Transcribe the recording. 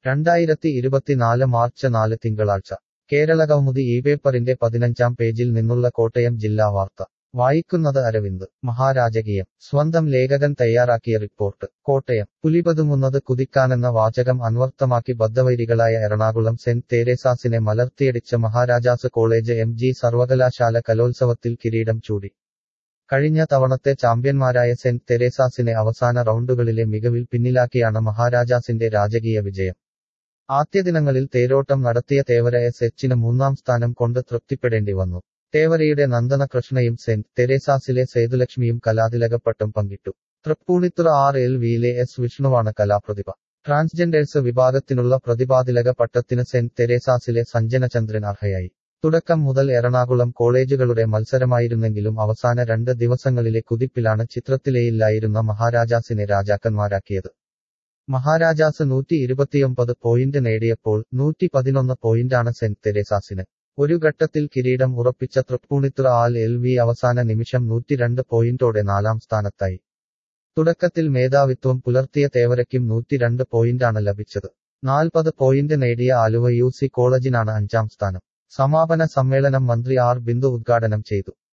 രണ്ടായിരത്തി ഇരുപത്തിനാല് മാർച്ച് നാല് തിങ്കളാഴ്ച കേരളകൗമുദി ഈ പേപ്പറിന്റെ പതിനഞ്ചാം പേജിൽ നിന്നുള്ള കോട്ടയം ജില്ലാ വാർത്ത വായിക്കുന്നത് അരവിന്ദ് മഹാരാജകീയം സ്വന്തം ലേഖകൻ തയ്യാറാക്കിയ റിപ്പോർട്ട് കോട്ടയം പുലിപതുങ്ങുന്നത് കുതിക്കാനെന്ന വാചകം അന്വർത്ഥമാക്കി ബദ്ധവൈരികളായ എറണാകുളം സെന്റ് തേരേസാസിനെ മലർത്തിയടിച്ച മഹാരാജാസ് കോളേജ് എം ജി സർവകലാശാല കലോത്സവത്തിൽ കിരീടം ചൂടി കഴിഞ്ഞ തവണത്തെ ചാമ്പ്യന്മാരായ സെന്റ് തെരേസാസിനെ അവസാന റൗണ്ടുകളിലെ മികവിൽ പിന്നിലാക്കിയാണ് മഹാരാജാസിന്റെ രാജകീയ വിജയം ആദ്യ ദിനങ്ങളിൽ തേരോട്ടം നടത്തിയ തേവര എസ് എച്ചിന് മൂന്നാം സ്ഥാനം കൊണ്ട് തൃപ്തിപ്പെടേണ്ടി വന്നു തേവരയുടെ നന്ദന കൃഷ്ണയും സെന്റ് തെരേസാസിലെ സേതുലക്ഷ്മിയും കലാതിലകപ്പട്ടം പങ്കിട്ടു തൃപ്പൂണിത്തുറ ആർ എൽ വിയിലെ എസ് വിഷ്ണുവാണ് കലാപ്രതിഭ ട്രാൻസ്ജെൻഡേഴ്സ് വിഭാഗത്തിനുള്ള പ്രതിഭാതിലക പട്ടത്തിന് സെന്റ് തെരേസാസിലെ സഞ്ജനചന്ദ്രൻ അർഹയായി തുടക്കം മുതൽ എറണാകുളം കോളേജുകളുടെ മത്സരമായിരുന്നെങ്കിലും അവസാന രണ്ട് ദിവസങ്ങളിലെ കുതിപ്പിലാണ് ചിത്രത്തിലെയില്ലായിരുന്ന മഹാരാജാസിനെ രാജാക്കന്മാരാക്കിയത് മഹാരാജാസ് നൂറ്റി ഇരുപത്തിയൊമ്പത് പോയിന്റ് നേടിയപ്പോൾ നൂറ്റി പതിനൊന്ന് പോയിന്റാണ് സെന്റ് തെരേസാസിന് ഒരു ഘട്ടത്തിൽ കിരീടം ഉറപ്പിച്ച തൃപ്പൂണിത്തുറ ആൽ എൽ വി അവസാന നിമിഷം നൂറ്റിരണ്ട് പോയിന്റോടെ നാലാം സ്ഥാനത്തായി തുടക്കത്തിൽ മേധാവിത്വം പുലർത്തിയ തേവരയ്ക്കും നൂറ്റിരണ്ട് പോയിന്റാണ് ലഭിച്ചത് നാൽപ്പത് പോയിന്റ് നേടിയ ആലുവ യു സി കോളേജിനാണ് അഞ്ചാം സ്ഥാനം സമാപന സമ്മേളനം മന്ത്രി ആർ ബിന്ദു ഉദ്ഘാടനം ചെയ്തു